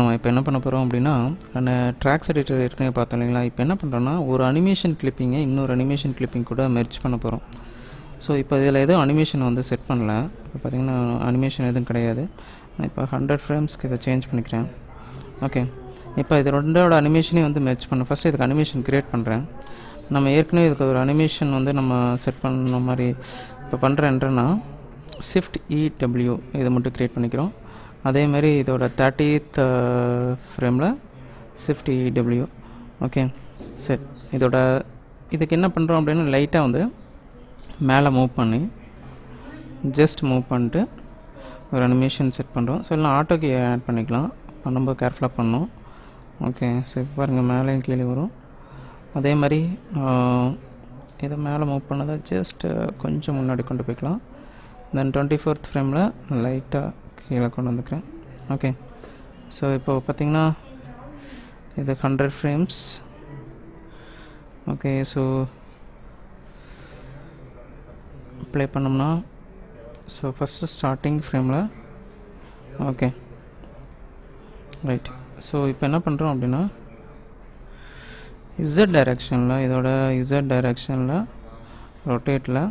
நம்ம இப்போ என்ன பண்ண போகிறோம் அப்படின்னா அந்த ட்ராக்ஸ் எடிட்டர் ஏற்கனவே பார்த்தோம் இல்லைங்களா இப்போ என்ன பண்ணுறோன்னா ஒரு அனிமேஷன் கிளிப்பிங்கை இன்னொரு அனிமேஷன் கிளிப்பிங் கூட மெர்ஜ் பண்ண போகிறோம் ஸோ இப்போ இதில் எதுவும் அனிமேஷன் வந்து செட் பண்ணல இப்போ பார்த்தீங்கன்னா அனிமேஷன் எதுவும் கிடையாது நான் இப்போ ஹண்ட்ரட் ஃப்ரேம்ஸ்க்கு இதை சேஞ்ச் பண்ணிக்கிறேன் ஓகே இப்போ இது ரெண்டோட அனிமேஷனையும் வந்து மெர்ஜ் பண்ண ஃபஸ்ட்டு இதுக்கு அனிமேஷன் க்ரியேட் பண்ணுறேன் நம்ம ஏற்கனவே இதுக்கு ஒரு அனிமேஷன் வந்து நம்ம செட் பண்ண மாதிரி இப்போ பண்ணுறேன்றனா ஷிஃப்ட் இடபிள்யூ இதை மட்டும் க்ரியேட் பண்ணிக்கிறோம் அதே மாதிரி இதோட தேர்ட்டித் ஃப்ரேமில் ஷிஃப்ட் இடபிள்யூ ஓகே சரி இதோட இதுக்கு என்ன பண்ணுறோம் அப்படின்னா லைட்டாக வந்து மேலே மூவ் பண்ணி ஜஸ்ட் மூவ் பண்ணிட்டு ஒரு அனிமேஷன் செட் பண்ணுறோம் ஸோ இல்லை ஆட்டோக்கு ஆட் பண்ணிக்கலாம் பண்ணும்போது கேர்ஃபுல்லாக பண்ணணும் ஓகே சரி பாருங்கள் மேலேயும் கீழே வரும் அதே மாதிரி இதை மேலே மூவ் பண்ணதை ஜஸ்ட் கொஞ்சம் முன்னாடி கொண்டு போய்க்கலாம் தென் டுவெண்ட்டி ஃபோர்த் ஃப்ரேமில் லைட்டாக கீழே கொண்டு வந்துக்கிறேன் ஓகே ஸோ இப்போ பார்த்தீங்கன்னா இது hundred frames okay so play பண்ணோம்னா ஸோ ஃபஸ்ட்டு ஸ்டார்டிங் ஃப்ரேமில் ஓகே ரைட் ஸோ இப்போ என்ன பண்ணுறோம் அப்படின்னா இசட் டைரெக்ஷனில் இதோட இசட் டைரெக்ஷனில் ரொட்டேட்டில்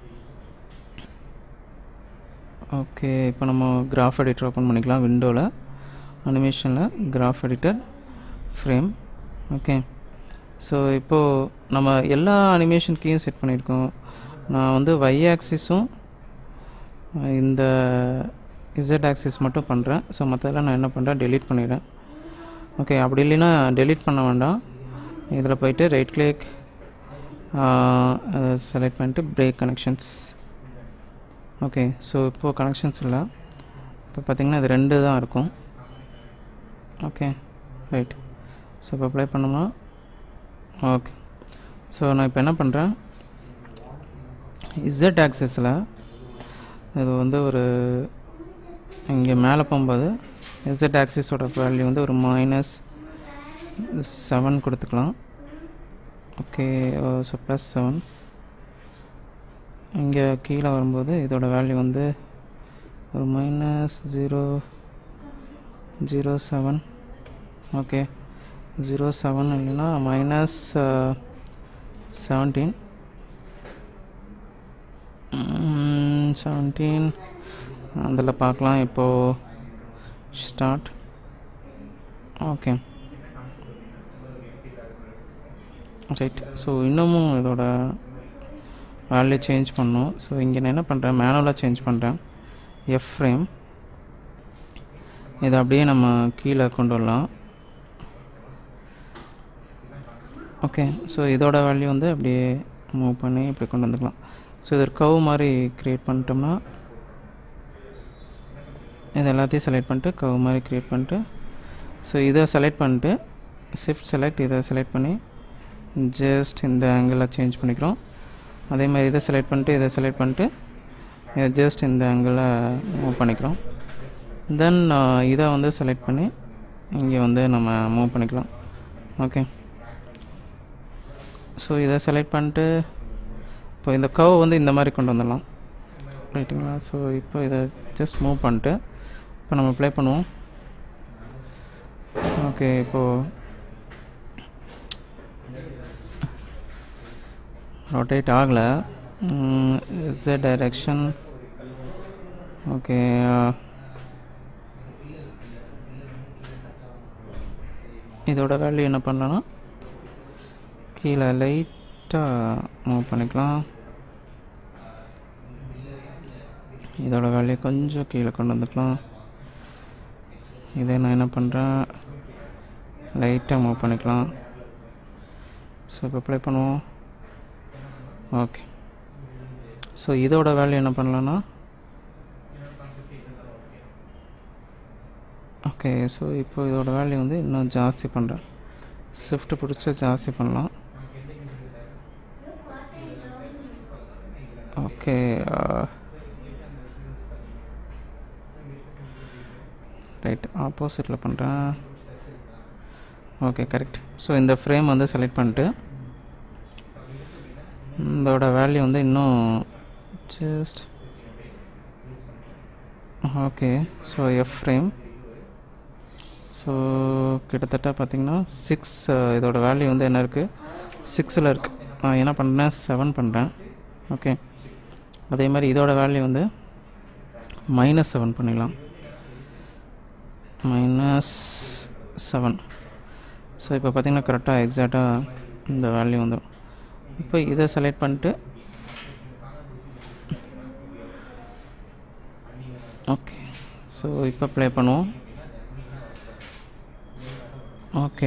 ஓகே இப்போ நம்ம கிராஃப் எடிட்டர் ஓப்பன் பண்ணிக்கலாம் விண்டோவில் அனிமேஷனில் graph editor frame okay so இப்போது நம்ம எல்லா அனிமேஷன் கீயும் செட் பண்ணியிருக்கோம் நான் வந்து y ஆக்சிஸும் இந்த இசட் ஆக்சிஸ் மட்டும் பண்ணுறேன் ஸோ மற்றதெல்லாம் நான் என்ன பண்ணுறேன் டெலீட் பண்ணிடுறேன் ஓகே அப்படி இல்லைன்னா டெலீட் பண்ண வேண்டாம் இதில் போயிட்டு ரைட் கிளிக் செலக்ட் பண்ணிட்டு பிரேக் கனெக்ஷன்ஸ் ஓகே ஸோ இப்போது கனெக்ஷன்ஸ் இல்லை இப்போ பார்த்திங்கன்னா இது ரெண்டு தான் இருக்கும் ஓகே ரைட் ஸோ இப்போ அப்ளை பண்ணோம்னா ஓகே ஸோ நான் இப்போ என்ன பண்ணுறேன் இசட் ஆக்சஸில் இது வந்து ஒரு இங்கே மேலே போகும்போது இசட் ஆக்சிஸோட வேல்யூ வந்து ஒரு மைனஸ் செவன் கொடுத்துக்கலாம் ஓகே ஸோ ப்ளஸ் செவன் இங்கே கீழே வரும்போது இதோட வேல்யூ வந்து ஒரு minus zero zero seven okay zero seven இல்லைன்னா மைனஸ் செவன்டீன் செவன்டீன் அதில் பார்க்கலாம் இப்போது ஸ்டார்ட் ஓகே ரைட் ஸோ இன்னமும் இதோட வேல்யூ சேஞ்ச் பண்ணோம் ஸோ இங்கே நான் என்ன பண்ணுறேன் மேனுவலாக சேஞ்ச் பண்ணுறேன் எஃப் ஃப்ரேம் இதை அப்படியே நம்ம கீழே கொண்டு வரலாம் ஓகே ஸோ இதோட வேல்யூ வந்து அப்படியே மூவ் பண்ணி இப்படி கொண்டு வந்துக்கலாம் ஸோ இது ஒரு கவ் மாதிரி க்ரியேட் பண்ணிட்டோம்னா இது எல்லாத்தையும் செலக்ட் பண்ணிட்டு கவ் மாதிரி க்ரியேட் பண்ணிட்டு ஸோ இதை செலக்ட் பண்ணிட்டு ஷிஃப்ட் செலக்ட் இதை செலக்ட் பண்ணி ஜஸ்ட் இந்த ஆங்கிளை சேஞ்ச் பண்ணிக்கிறோம் அதே மாதிரி இதை செலக்ட் பண்ணிட்டு இதை செலக்ட் பண்ணிட்டு இதை ஜஸ்ட் இந்த ஆங்கிளில் மூவ் பண்ணிக்கிறோம் தென் இதை வந்து செலக்ட் பண்ணி இங்கே வந்து நம்ம மூவ் பண்ணிக்கலாம் ஓகே ஸோ இதை செலக்ட் பண்ணிட்டு இப்போ இந்த கவ் வந்து இந்த மாதிரி கொண்டு வந்துடலாம் ரைட்டுங்களா ஸோ இப்போ இதை ஜஸ்ட் மூவ் பண்ணிட்டு இப்போ நம்ம ப்ளே பண்ணுவோம் ஓகே இப்போது ரொட்டேட் ஆகலை இஸ் டைரெக்ஷன் ஓகே இதோட வேல்யூ என்ன பண்ணலான்னா கீழே லைட்டாக மூவ் பண்ணிக்கலாம் இதோட வேல்யூ கொஞ்சம் கீழே கொண்டு வந்துக்கலாம் இதை நான் என்ன பண்ணுறேன் லைட்டாக மூவ் பண்ணிக்கலாம் ஸோ இப்போ அப்ளை பண்ணுவோம் ஓகே ஸோ இதோட வேல்யூ என்ன பண்ணலான்னா ஓகே ஸோ இப்போ இதோட வேல்யூ வந்து இன்னும் ஜாஸ்தி பண்ணுறேன் ஷிஃப்ட் பிடிச்சி ஜாஸ்தி பண்ணலாம் ஓகே ரைட் ஆப்போசிட்டில் பண்ணுறேன் ஓகே கரெக்ட் ஸோ இந்த ஃப்ரேம் வந்து செலக்ட் பண்ணிட்டு இதோட வேல்யூ வந்து இன்னும் just okay so F frame so கிட்டத்தட்ட பார்த்தீங்கன்னா சிக்ஸ் இதோட வேல்யூ வந்து என்ன இருக்குது சிக்ஸில் இருக்குது நான் என்ன பண்ணுறேன் செவன் பண்ணுறேன் ஓகே அதே மாதிரி இதோட வேல்யூ வந்து மைனஸ் செவன் பண்ணிடலாம் மைனஸ் செவன் ஸோ இப்போ பார்த்தீங்கன்னா கரெக்டாக எக்ஸாக்டாக இந்த வேல்யூ வந்துடும் இப்போ இதை செலக்ட் பண்ணிட்டு ஓகே ஸோ இப்போ ப்ளே பண்ணுவோம் ஓகே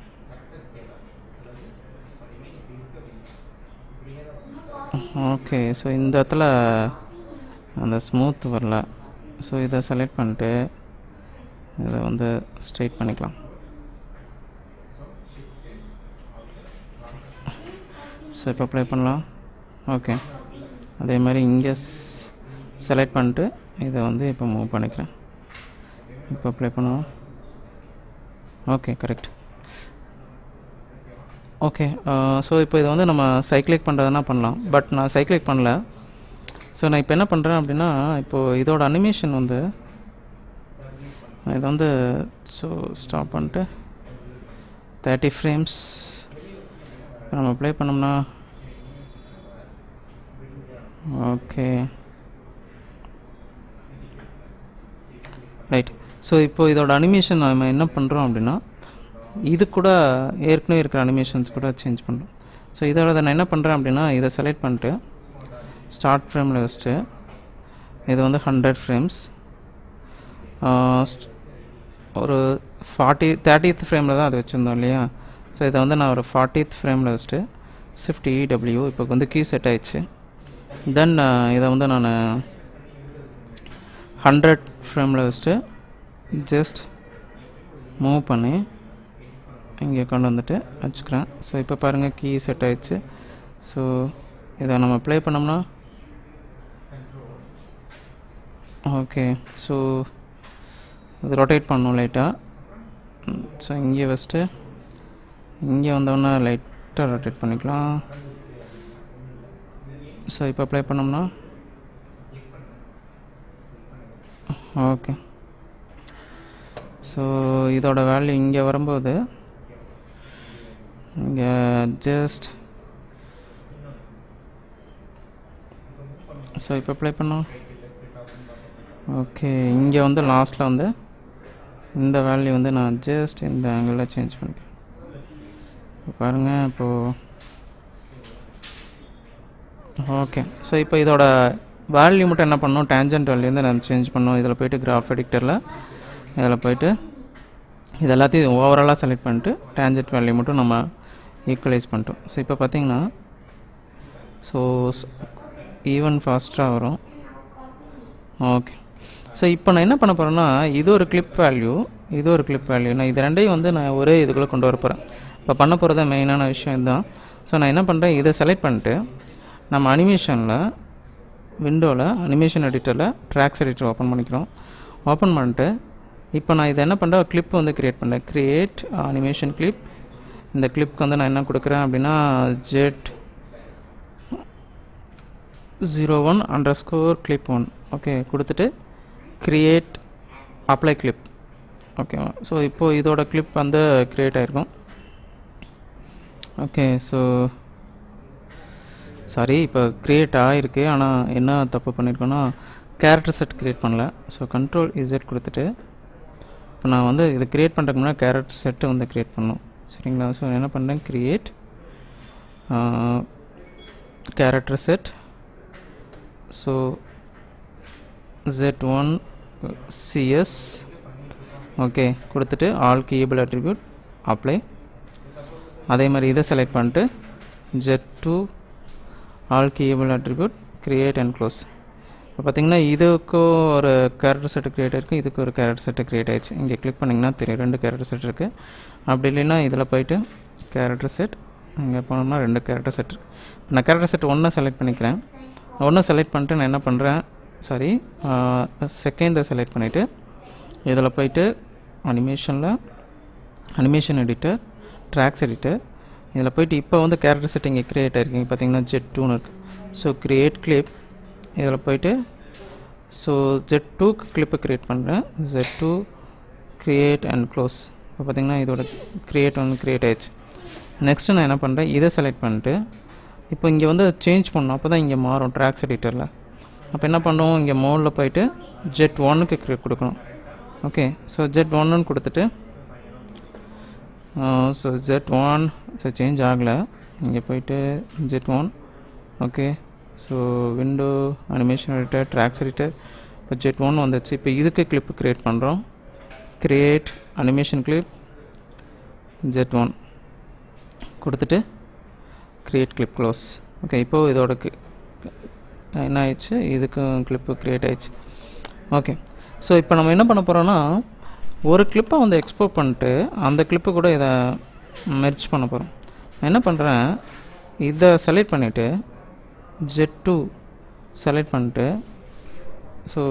ஓகே ஸோ இந்த இடத்துல அந்த ஸ்மூத் வரல ஸோ இதை செலக்ட் பண்ணிட்டு இதை வந்து ஸ்ட்ரைட் பண்ணிக்கலாம் ஸோ இப்போ ப்ளே பண்ணலாம் ஓகே அதே மாதிரி இங்கே செலக்ட் பண்ணிட்டு இதை வந்து இப்போ மூவ் பண்ணிக்கிறேன் இப்போ ப்ளே பண்ணுவோம் ஓகே கரெக்ட் ஓகே ஸோ இப்போ இதை வந்து நம்ம சைக்ளிக் பண்ணுறதுனா பண்ணலாம் பட் நான் சைக்ளிக் பண்ணல ஸோ நான் இப்போ என்ன பண்ணுறேன் அப்படின்னா இப்போது இதோட அனிமேஷன் வந்து இதை வந்து ஸோ ஸ்டாப் பண்ணிட்டு தேர்ட்டி ஃப்ரேம்ஸ் நம்ம ப்ளே பண்ணோம்னா ஓகே ரைட் ஸோ இப்போ இதோட அனிமேஷன் நம்ம என்ன பண்ணுறோம் அப்படின்னா இது கூட ஏற்கனவே இருக்கிற அனிமேஷன்ஸ் கூட சேஞ்ச் பண்ணுறோம் ஸோ இதோட நான் என்ன பண்ணுறேன் அப்படின்னா இதை செலக்ட் பண்ணிட்டு ஸ்டார்ட் ஃப்ரேமில் வச்சுட்டு இது வந்து ஹண்ட்ரட் ஃப்ரேம்ஸ் ஒரு ஃபார்ட்டி தேர்ட்டித் ஃப்ரேமில் தான் அது வச்சுருந்தோம் இல்லையா ஸோ இதை வந்து நான் ஒரு ஃபார்ட்டித் ஃப்ரேமில் வச்சுட்டு ஷிஃப்ட் இடபிள்யூ இப்போ வந்து கீ செட் ஆயிடுச்சு தென் இதை வந்து நான் ஹண்ட்ரட் ஃப்ரேமில் வச்சுட்டு ஜஸ்ட் மூவ் பண்ணி இங்கே கொண்டு வந்துட்டு வச்சுக்கிறேன் ஸோ இப்போ பாருங்கள் கீ செட் ஆயிடுச்சு ஸோ இதை நம்ம ப்ளே பண்ணோம்னா ஓகே ஸோ இது ரொட்டேட் பண்ணும் லைட்டாக ஸோ இங்கே வச்சுட்டு இங்கே வந்தோன்னா லைட்டாக ரொட்டேட் பண்ணிக்கலாம் ஸோ இப்போ ப்ளே பண்ணோம்னா ஓகே ஸோ இதோட வேல்யூ இங்கே வரும்போது இங்கே ஜஸ்ட் ஸோ இப்போ ப்ளே பண்ணோம் ஓகே இங்கே வந்து லாஸ்ட்டில் வந்து இந்த வேல்யூ வந்து நான் ஜஸ்ட் இந்த ஆங்கிளில் சேஞ்ச் பண்ணிக்கிறேன் பாருங்கள் இப்போது ஓகே ஸோ இப்போ இதோட வேல்யூ மட்டும் என்ன பண்ணோம் டேஞ்சன்ட் வேல்யூ வந்து நான் சேஞ்ச் பண்ணோம் இதில் போயிட்டு கிராஃப் எடிக்டரில் இதில் போயிட்டு இது எல்லாத்தையும் ஓவராலாக செலக்ட் பண்ணிட்டு டேஞ்சன்ட் வேல்யூ மட்டும் நம்ம ஈக்குவலைஸ் பண்ணிட்டோம் ஸோ இப்போ பார்த்தீங்கன்னா ஸோ ஈவன் ஃபாஸ்ட்டாக வரும் ஓகே ஸோ இப்போ நான் என்ன பண்ண போகிறேன்னா இது ஒரு கிளிப் வேல்யூ இது ஒரு கிளிப் வேல்யூ நான் இது ரெண்டையும் வந்து நான் ஒரே இதுக்குள்ளே கொண்டு வர போகிறேன் இப்போ பண்ண போகிறத மெயினான விஷயம் இதுதான் ஸோ நான் என்ன பண்ணுறேன் இதை செலக்ட் பண்ணிட்டு நம்ம அனிமேஷனில் விண்டோவில் அனிமேஷன் எடிட்டரில் ட்ராக்ஸ் எடிட்டர் ஓப்பன் பண்ணிக்கிறோம் ஓப்பன் பண்ணிட்டு இப்போ நான் இதை என்ன பண்ணுறேன் கிளிப் வந்து க்ரியேட் பண்ணுறேன் க்ரியேட் அனிமேஷன் கிளிப் இந்த கிளிப்க்கு வந்து நான் என்ன கொடுக்குறேன் அப்படின்னா Z zero one underscore clip one okay கொடுத்துட்டு க்ரியேட் அப்ளை கிளிப் ஓகேவா ஸோ இப்போது இதோட கிளிப் வந்து க்ரியேட் ஆகிருக்கும் ஓகே ஸோ சாரி இப்போ க்ரியேட் ஆகிருக்கு ஆனால் என்ன தப்பு பண்ணியிருக்கோன்னா கேரக்டர் செட் க்ரியேட் பண்ணல ஸோ கண்ட்ரோல் இசட் கொடுத்துட்டு இப்போ நான் வந்து இதை க்ரியேட் பண்ணுறதுக்கு முன்னாடி கேரக்டர் செட்டை வந்து க்ரியேட் பண்ணணும் சரிங்களா ஸோ என்ன பண்ணுறேன் create character set so Z one CS okay கொடுத்துட்டு ஆல் கீயபிள் அட்ரிபியூட் அப்ளை அதே மாதிரி இதை செலக்ட் பண்ணிட்டு Z two all keyable attribute create and close இப்போ பார்த்தீங்கன்னா இதுக்கும் ஒரு கேரக்டர் செட்டு க்ரியேட் ஆயிருக்கு இதுக்கு ஒரு கேரக்டர் செட்டு க்ரியேட் ஆயிடுச்சு இங்கே கிளிக் பண்ணிங்கன்னா தெரியும் ரெண்டு கேரக்டர் செட் இருக்குது அப்படி இல்லைன்னா இதில் போயிட்டு கேரக்டர் செட் இங்கே போனோம்னா ரெண்டு கேரக்டர் செட் நான் கேரக்டர் செட் ஒன்றை செலக்ட் பண்ணிக்கிறேன் ஒன்று செலக்ட் பண்ணிட்டு நான் என்ன பண்ணுறேன் சாரி செகண்டை செலக்ட் பண்ணிவிட்டு இதில் போயிட்டு அனிமேஷனில் அனிமேஷன் எடிட்டர் ட்ராக்ஸ் எடிட்டர் இதில் போயிட்டு இப்போ வந்து கேரக்டர் செட் இங்கே க்ரியேட் ஆகிருக்கீங்க பார்த்தீங்கன்னா ஜெட் டூன்னு இருக்குது ஸோ க்ரியேட் கிளிப் இதில் போயிட்டு ஸோ ஜெட் டூக்கு கிளிப்பை க்ரியேட் பண்ணுறேன் Z two create and close இப்போ பார்த்தீங்கன்னா இதோட க்ரியேட் வந்து க்ரியேட் ஆயிடுச்சு நெக்ஸ்ட்டு நான் என்ன பண்ணுறேன் இதை செலக்ட் பண்ணிட்டு இப்போ இங்கே வந்து சேஞ்ச் பண்ணணும் அப்போ தான் இங்கே மாறும் ட்ராக்ஸ் எடிட்டரில் அப்போ என்ன பண்ணுவோம் இங்கே மோடில் போயிட்டு ஜெட் ஒன்னுக்கு கொடுக்கணும் ஓகே ஸோ ஜெட் ஒன்னு கொடுத்துட்டு so Z one so change ஆகலை இங்கே போயிட்டு Z one okay so window animation editor tracks editor இப்போ ஜெட் ஒன் வந்துச்சு இப்போ இதுக்கு கிளிப்பு க்ரியேட் பண்ணுறோம் create animation clip Z one கொடுத்துட்டு க்ரியேட் கிளிப் க்ளோஸ் ஓகே இப்போது இதோட ki- என்ன ஆயிடுச்சு இதுக்கும் கிளிப்பு க்ரியேட் ஆயிடுச்சு ஓகே ஸோ இப்போ நம்ம என்ன பண்ண போகிறோன்னா ஒரு கிளிப்பை வந்து எக்ஸ்போர்ட் பண்ணிட்டு அந்த கிளிப்பு கூட இதை மெர்ஜ் பண்ண போகிறோம் நான் என்ன பண்ணுறேன் இதை செலக்ட் பண்ணிவிட்டு ஜெட் டூ செலக்ட் பண்ணிட்டு ஸோ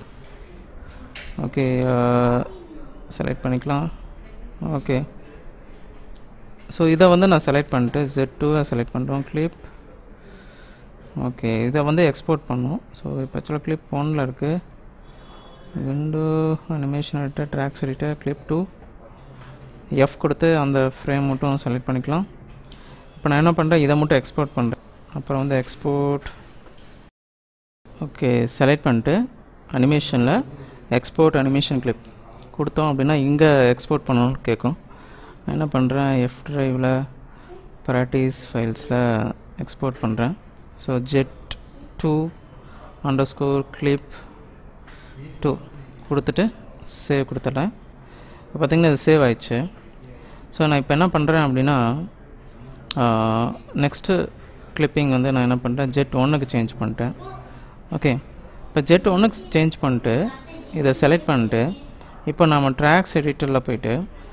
ஓகே செலக்ட் பண்ணிக்கலாம் ஓகே ஸோ இதை வந்து நான் செலக்ட் பண்ணிட்டு ஜெட் டூவை செலக்ட் பண்ணுறோம் கிளிப் ஓகே இதை வந்து எக்ஸ்போர்ட் பண்ணோம் ஸோ இப்போ ஆக்சுவலாக கிளிப் ஒனில் இருக்குது window animation editor tracks editor clip two F கொடுத்து அந்த ஃப்ரேம் மட்டும் செலக்ட் பண்ணிக்கலாம் இப்போ நான் என்ன பண்ணுறேன் இதை மட்டும் எக்ஸ்போர்ட் பண்ணுறேன் அப்புறம் வந்து எக்ஸ்போர்ட் ஓகே செலக்ட் பண்ணிட்டு அனிமேஷனில் எக்ஸ்போர்ட் அனிமேஷன் கிளிப் கொடுத்தோம் அப்படின்னா இங்கே எக்ஸ்போர்ட் பண்ணணும்னு கேட்கும் நான் என்ன பண்ணுறேன் எஃப் ட்ரைவில் ப்ராக்டிஸ் ஃபைல்ஸில் எக்ஸ்போர்ட் பண்ணுறேன் so Z two underscore clip two கொடுத்துட்டு சேவ் கொடுத்துட்றேன் இப்போ பார்த்திங்கன்னா இது சேவ் ஆயிடுச்சு ஸோ நான் இப்போ என்ன பண்ணுறேன் அப்படின்னா நெக்ஸ்ட்டு கிளிப்பிங் வந்து நான் என்ன பண்ணுறேன் ஜெட் ஒன்னுக்கு சேஞ்ச் பண்ணிட்டேன் ஓகே இப்போ ஜெட் ஒன்னுக்கு சேஞ்ச் பண்ணிட்டு இதை செலக்ட் பண்ணிட்டு இப்போ நம்ம ட்ராக்ஸ் எடிட்டரில் போயிட்டு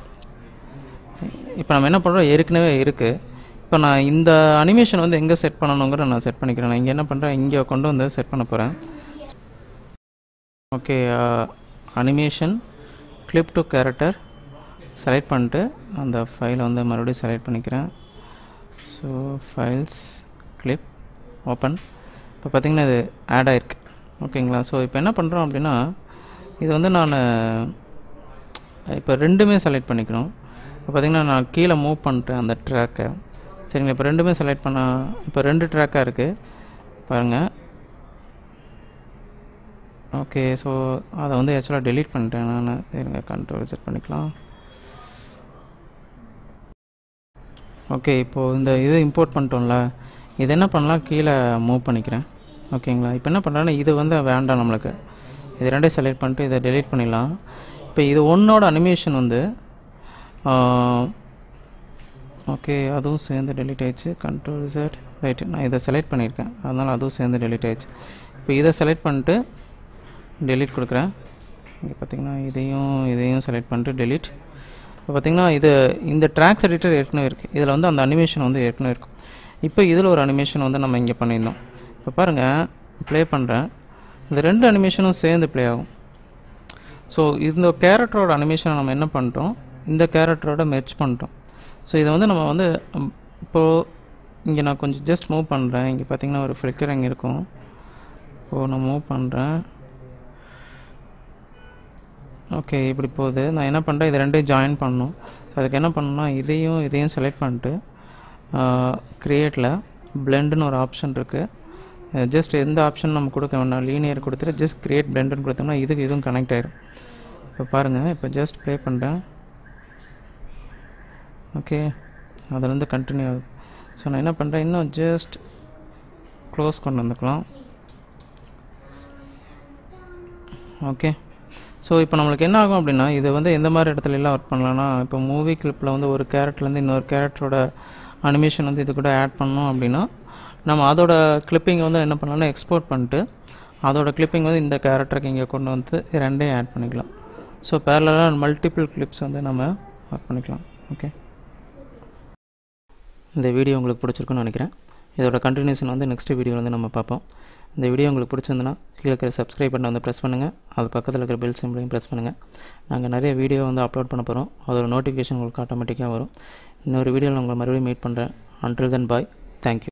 இப்போ நம்ம என்ன பண்ணுறோம் ஏற்கனவே இருக்குது இப்போ நான் இந்த அனிமேஷன் வந்து எங்கே செட் பண்ணணுங்கிற நான் செட் பண்ணிக்கிறேன் நான் இங்கே என்ன பண்ணுறேன் இங்கே கொண்டு வந்து செட் பண்ண போகிறேன் okay animation clip two character select பண்ணிட்டு அந்த ஃபைலை வந்து மறுபடியும் செலக்ட் பண்ணிக்கிறேன் ஸோ ஃபைல்ஸ் கிளிப் ஓப்பன் இப்போ பார்த்தீங்கன்னா இது ஆட் ஆயிருக்கு ஓகேங்களா ஸோ இப்போ என்ன பண்ணுறோம் அப்படின்னா இது வந்து நான் இப்போ ரெண்டுமே செலக்ட் பண்ணிக்கணும் இப்போ பார்த்தீங்கன்னா நான் கீழே மூவ் பண்ணிட்டேன் அந்த ட்ராக்கை சரிங்களா இப்போ ரெண்டுமே செலக்ட் பண்ண இப்போ ரெண்டு ட்ராக்காக இருக்குது பாருங்கள் ஓகே ஸோ அதை வந்து ஆக்சுவலாக டெலீட் பண்ணிட்டேன் நான் இருங்க கண்ட்ரோல் செட் பண்ணிக்கலாம் ஓகே இப்போது இந்த இது இம்போர்ட் பண்ணிட்டோம்ல இது என்ன பண்ணலாம் கீழே மூவ் பண்ணிக்கிறேன் ஓகேங்களா இப்போ என்ன பண்ணுறேன்னா இது வந்து வேண்டாம் நம்மளுக்கு இது ரெண்டையும் செலக்ட் பண்ணிட்டு இதை டெலீட் பண்ணிடலாம் இப்போ இது ஒன்னோட அனிமேஷன் வந்து ஓகே அதுவும் சேர்ந்து டெலீட் ஆயிடுச்சு கண்ட்ரோல் செட் ரைட் நான் இதை செலக்ட் பண்ணியிருக்கேன் அதனால் அதுவும் சேர்ந்து டெலீட் ஆயிடுச்சு இப்போ இதை செலக்ட் பண்ணிட்டு டெலீட் கொடுக்குறேன் இங்கே பார்த்தீங்கன்னா இதையும் இதையும் செலக்ட் பண்ணிட்டு டெலீட் இப்போ பார்த்தீங்கன்னா இது இந்த ட்ராக்ஸ் எடிட்டர் ஏற்கனவே இருக்குது இதில் வந்து அந்த அனிமேஷன் வந்து ஏற்கனவே இருக்கும் இப்போ இதில் ஒரு அனிமேஷன் வந்து நம்ம இங்கே பண்ணியிருந்தோம் இப்போ பாருங்கள் ப்ளே பண்ணுறேன் இந்த ரெண்டு அனிமேஷனும் சேர்ந்து ப்ளே ஆகும் ஸோ இந்த கேரக்டரோட அனிமேஷனை நம்ம என்ன பண்ணிட்டோம் இந்த கேரக்டரோட மெர்ச் பண்ணிட்டோம் ஸோ இதை வந்து நம்ம வந்து ம், இப்போது இங்கே நான் கொஞ்சம் ஜஸ்ட் மூவ் பண்ணுறேன் இங்கே பார்த்தீங்கன்னா ஒரு ஃப்ளிக்கர் அங்கே இருக்கும் இப்போது நான் மூவ் பண்ணுறேன் ஓகே இப்படி போகுது நான் என்ன பண்ணுறேன் இது ரெண்டையும் ஜாயின் பண்ணணும் ஸோ அதுக்கு என்ன பண்ணணும்னா இதையும் இதையும் செலக்ட் பண்ணிட்டு க்ரியேட்டில் பிளெண்டுன்னு ஒரு ஆப்ஷன் இருக்குது ஜஸ்ட் எந்த ஆப்ஷன் நம்ம கொடுக்க வேண்டாம் லீனியர் கொடுத்துட்டு ஜஸ்ட் கிரியேட் பிளெண்டுன்னு கொடுத்தோம்னா இதுக்கு இதுவும் கனெக்ட் ஆயிடும் இப்போ பாருங்கள் இப்போ ஜஸ்ட் ப்ளே பண்ணுறேன் ஓகே அதுலேருந்து கண்டினியூ ஆகுது ஸோ நான் என்ன பண்ணுறேன் இன்னும் ஜஸ்ட் க்ளோஸ் கொண்டு வந்துக்கலாம் ஓகே ஸோ இப்போ நம்மளுக்கு என்ன ஆகும் அப்படின்னா இது வந்து எந்த மாதிரி இடத்துல எல்லாம் ஒர்க் பண்ணலாம்னா இப்போ மூவி கிளிப்பில் வந்து ஒரு கேரக்டர்லேருந்து இன்னொரு கேரக்டரோட அனிமேஷன் வந்து இது கூட ஆட் பண்ணோம் அப்படின்னா நம்ம அதோட கிளிப்பிங்கை வந்து என்ன பண்ணலாம்னா எக்ஸ்போர்ட் பண்ணிட்டு அதோட கிளிப்பிங் வந்து இந்த கேரக்டருக்கு இங்கே கொண்டு வந்து ரெண்டையும் ஆட் பண்ணிக்கலாம் ஸோ பேரலாக மல்டிபிள் கிளிப்ஸ் வந்து நம்ம ஒர்க் பண்ணிக்கலாம் ஓகே இந்த வீடியோ உங்களுக்கு பிடிச்சிருக்குன்னு நினைக்கிறேன் இதோட கண்டினியூஷன் வந்து நெக்ஸ்ட் வீடியோ வந்து நம்ம பார்ப்போம் இந்த வீடியோ உங்களுக்கு பிடிச்சிருந்துன்னா கீழே இருக்கிற சப்ஸ்கிரைப் பட்டனை வந்து ப்ரெஸ் பண்ணுங்கள் அது பக்கத்தில் இருக்கிற பெல் சிம்பிளையும் ப்ரெஸ் பண்ணுங்கள் நாங்கள் நிறைய வீடியோ வந்து அப்லோட் பண்ண போகிறோம் அதோட நோட்டிஃபிகேஷன் உங்களுக்கு ஆட்டோமேட்டிக்காக வரும் இன்னொரு வீடியோவில் உங்களை மறுபடியும் மீட் பண்ணுறேன் அன்டில் தென் பாய் தேங்க்யூ